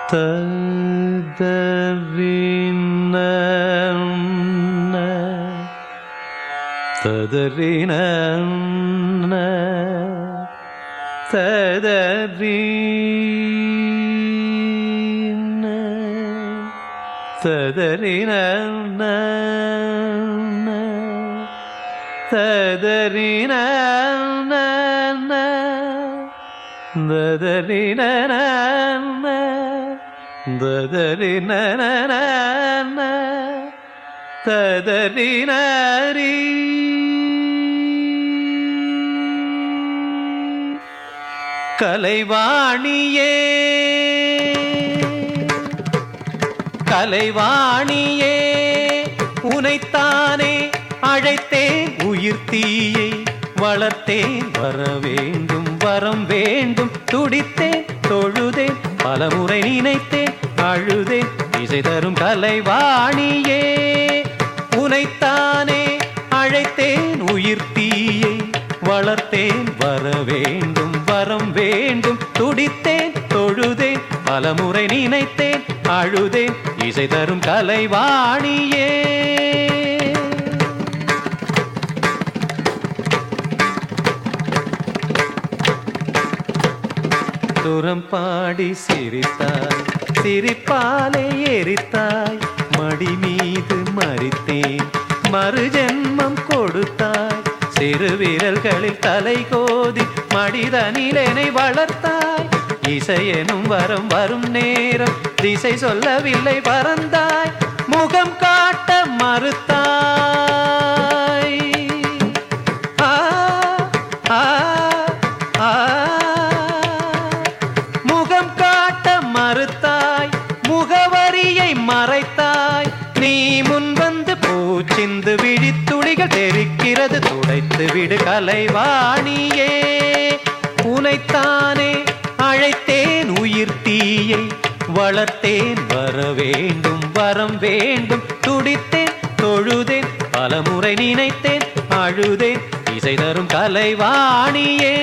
ததறின ததறின ததறின ததறின ததறின ததறின ததறினரி கலைவாணியே கலைவாணியே உனைத்தானே அழைத்தேன் உயிர் தீயை வளர்த்தேன் வர வேண்டும் வரம் வேண்டும் துடித்தேன் தொழுதேன் பலமுறை நினைத்தேன் அழுதேன் இசை தரும் கலைவாணியே உனைத்தானே அழைத்தேன் உயிர் தீயை வளர்த்தேன் வர வேண்டும் வரம் வேண்டும் துடித்தேன் தொழுதேன் பலமுறை நினைத்தேன் அழுதேன் இசை தரும் கலைவாணியே துரம் பாடி சிரித்தாய் சிரிப்பாலே எரித்தாய் மடி மீது மறித்தேன் மறு ஜென்மம் கொடுத்தாய் சிறு விரல்களில் தலை கோதி மடிதனிலனை வளர்த்தாய் இசையெனும் வரம் வரும் நேரம் திசை சொல்லவில்லை பறந்தாய் முகம் காட்ட மறுத்தாய் ஆ ஆ ஆ முகம் காட்ட மறுத்தாய் முகவரியை மறைத்தாய் நீ முன் வந்து பூச்சிந்து விழித்துளிகள் தெரிக்கிறது துடைத்து விடு கலைவாணியே உனைத்தானே அழைத்தேன் உயிர் தீயை வளர்த்தேன் வர வேண்டும் வரம் வேண்டும் துடித்தேன் தொழுதேன் பலமுறை நினைத்தேன் அழுதேன் இசை தரும் கலைவாணியே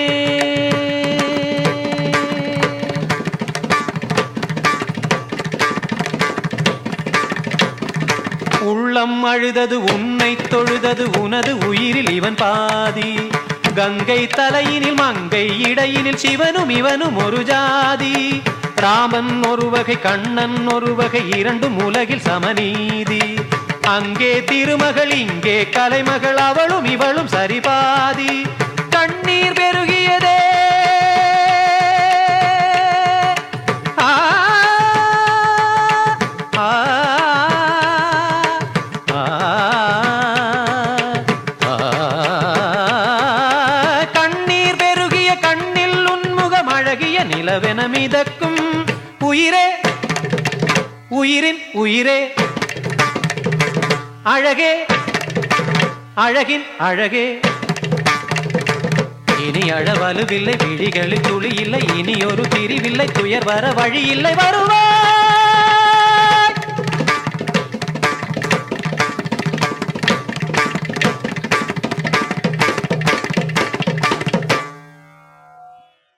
உள்ளம் அழுதது உன்னை தொழுதது உனது உயிரில் இவன் பாதி கங்கை தலையினில் மங்கை இடையினில் சிவனும் இவனும் ஒரு ஜாதி ராமன் ஒரு வகை கண்ணன் ஒரு வகை இரண்டும் உலகில் சமநீதி அங்கே திருமகள் இங்கே கலைமகள் அவளும் இவளும் சரிபாதி கண்ணீர் பெருகியதே ஆ ஆ ஆ ஆ கண்ணீர் பெருகிய கண்ணில் உன்முகம் அழகிய நிலவென மிதக்கும் உயிரே உயிரின் உயிரே அழகே அழகின் அழகே இனி அழவலுவில்லை விழிகளில் துளி இல்லை இனி ஒரு பிரிவில்லை துயர் வர வழி இல்லை வருவா